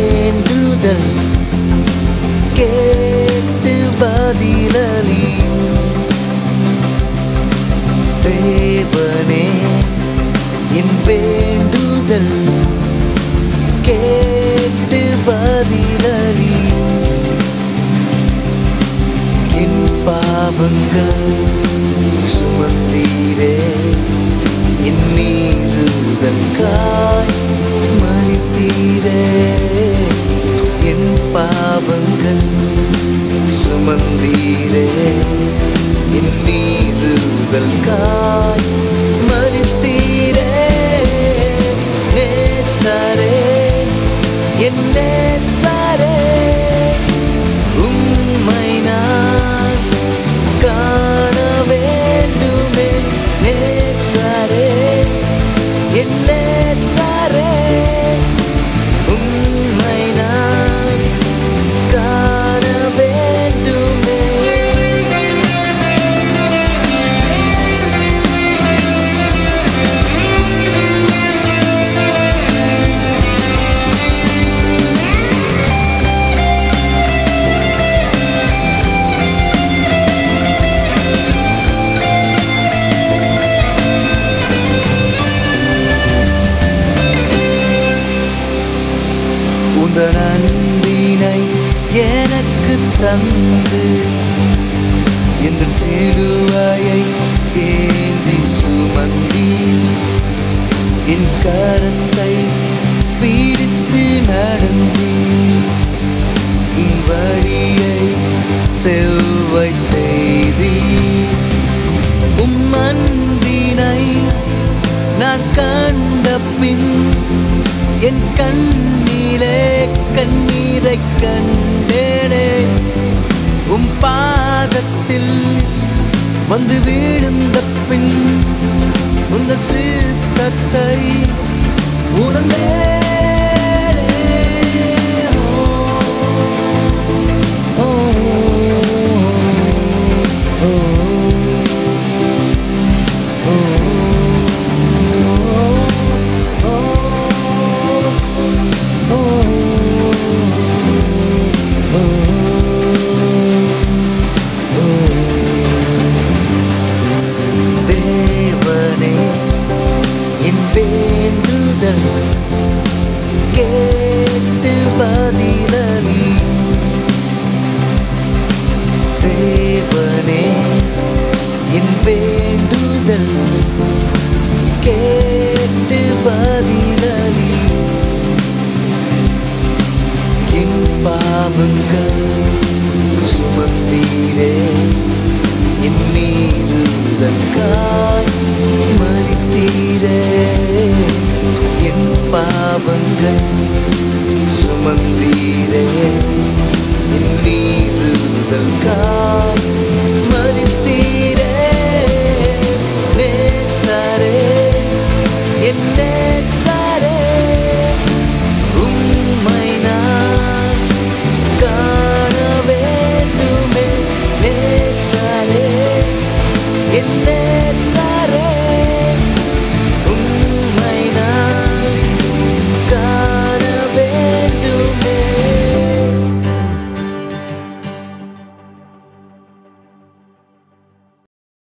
வேண்டுதல் கேட்டு பதிலளி தேவனே என் வேண்டுதல் கேட்டு பதிலளி என் பாவங்கள் சுமந்தீரே என் மீறுதல் காய் மறித்தீரே என் பாவங்கள் சுமந்தீரே என் மீறுதல் காய் மறித்தீரே நேசரே என் நேசரே உம்மை நான் காண வேண்டுமே நேசரே என் நேசரே உம்மை நான் காண வேண்டுமே உந்தன் அன்பினை எனக்கு தந்து இந்த சிலுவையை ஏந்தி சுமந்தி என் கரத்தை பிடித்து நடந்தி உன் வழியை செவ்வை செய்தி உம் அன்பினை நான் கண்ட பின் என் கண்ணிலே கண்ணீரை கண்டேனே உம் பாதத்தில் வந்து விழுந்த பின் உங்கள் சித்தத்தை உணர்ந்தேனே ஓ, ஓ, ஓ, ஓ, தேவனே என் வேண்டுதல் கேட்டு பதிலளி தேவனே என் வேண்டுதல் கேட்டு பதிலளி என் பாவங்கள் சுமந்தீரே என் மீறுதல் காய் மறித்தீரே என் பாவங்கள் சுமந்தீரே